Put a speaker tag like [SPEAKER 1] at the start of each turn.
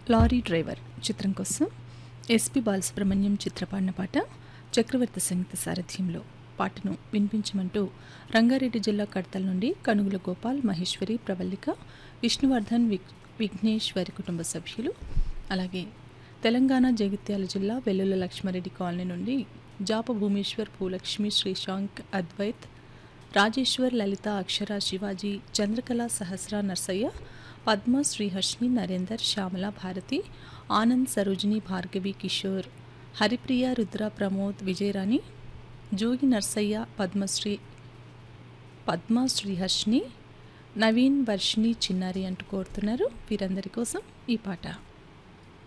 [SPEAKER 1] lorry driver చిత్రం కోసం SP Balasubrahmanyam చిత్రపాడిన పాట చక్రవర్తి సంగీత సారథ్యంలో పాటను వినిపించమంటూ రంగారెడ్డి జిల్లా కడతల నుండి కనుగుల గోపాల్ మహేశ్వరి ప్రవల్లిక విష్ణువర్ధన్ విగ్ విఘ్నేష్ వారి కుటుంబ సభ్యులు అలాగే తెలంగాణ జగిత్యాల జిల్లా వెల్లుల లక్ష్మారెడ్డి కాలనీ నుండి జాప భూమేశ్వర్ భూలక్ష్మి శ్రీశాంక్ అద్వైత్ రాజేశ్వర్ లలిత అక్షర శివాజీ చంద్రకళ సహస్ర నర్సయ్య పద్మ శ్రీహర్షిని నరేందర్ శ్యామల భారతి ఆనంద్ సరోజిని భార్గవి కిషోర్ హరిప్రియ రుద్ర ప్రమోద్ విజయరాణి జోగి నర్సయ్య పద్మశ్రీ పద్మ శ్రీహర్షిని నవీన్ వర్షిణి చిన్నారి అంటూ కోరుతున్నారు వీరందరి కోసం ఈ పాట